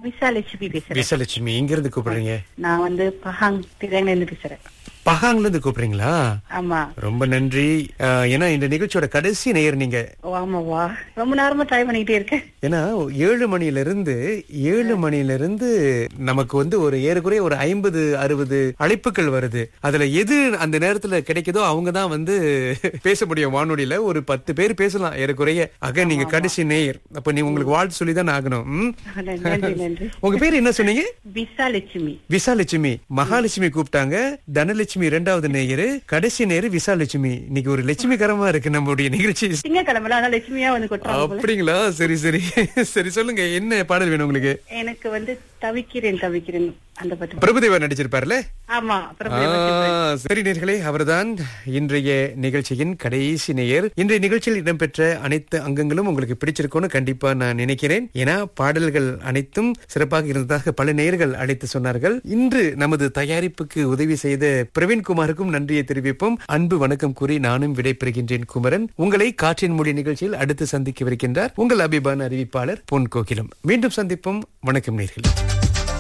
விசாலட்சுமி பேசுறேன் விசலட்சுமி எங்க இருந்து கூப்பிடுறீங்க நான் வந்து பஹாங் திரையில இருந்து பேசுறேன் பகாங்ல இருந்து கூப்பிடுறீங்களா ஆமா ரொம்ப நன்றி அஹ், ஏன்னா இந்த நிகழ்ச்சியோட கடைசி நேயர் நீங்க ஓ, ஆமாவா ரொம்ப நேரமா ட்ரை பண்ணிட்டே இருக்கேன் ஏன்னா ஏழு மணில இருந்து ஏழு மணில இருந்து நமக்கு வந்து ஒரு ஏறக்குறைய ஒரு ஐம்பது அறுபது அழைப்புகள் வருது அதுல எது அந்த நேரத்துல கிடைக்குதோ அவங்க தான் வந்து பேச முடியும் வானொலியில ஒரு பத்து பேர் பேசலாம் ஏறக்குறைய ஆக நீங்க கடைசி நேயர் அப்ப நீ உங்களுக்கு வாழ்த்து சொல்லி தான் ஆகணும் ம்? நன்றி நன்றி உங்க பேர் என்ன சொன்னீங்க விசாலட்சுமி விசாலட்சுமி மகாலட்சுமி கூப்பிட்டாங்க தனலட்சுமி இரண்டாவது நேயரு கடைசி நேரு விசாலட்சுமி இன்னைக்கு ஒரு லட்சுமிகரமா இருக்கு நம்மளுடைய நிகழ்ச்சி திங்கக்கிழமை ஆனா லட்சுமியா வந்து கொட்டுறாங்க போல. அப்படிங்களா சரி சரி சரி சொல்லுங்க என்ன பாடல் வேணும் உங்களுக்கு எனக்கு வந்து தவிக்கிறேன் தவிக்கிறேன் அந்த பாட்டு பிரபுதேவா நடிச்சிருப்பார்ல ஆமா அப்புறம் ஆ, சரி நேர்களே அவர்தான் இன்றைய நிகழ்ச்சியின் கடைசி நேயர் இன்றைய நிகழ்ச்சியில் இடம்பெற்ற அனைத்து அங்கங்களும் உங்களுக்கு பிடிச்சிருக்கும்னு கண்டிப்பா நான் நினைக்கிறேன் ஏன்னா பாடல்கள் அனைத்தும் சிறப்பாக இருந்ததாக பல நேயர்கள் அழைத்து சொன்னார்கள் இன்று நமது தயாரிப்புக்கு உதவி செய்த பிரவீன்குமாருக்கும் நன்றியை தெரிவிப்போம் அன்பு வணக்கம் கூறி நானும் விடைபெறுகின்றேன் குமரன் உங்களை காற்றின் மொழி நிகழ்ச்சியில் அடுத்து சந்திக்கவிருக்கின்றார் உங்கள் அபிபான அறிவிப்பாளர் பொன் கோகிலம் மீண்டும் சந்திப்போம் வணக்கம் நேர்களே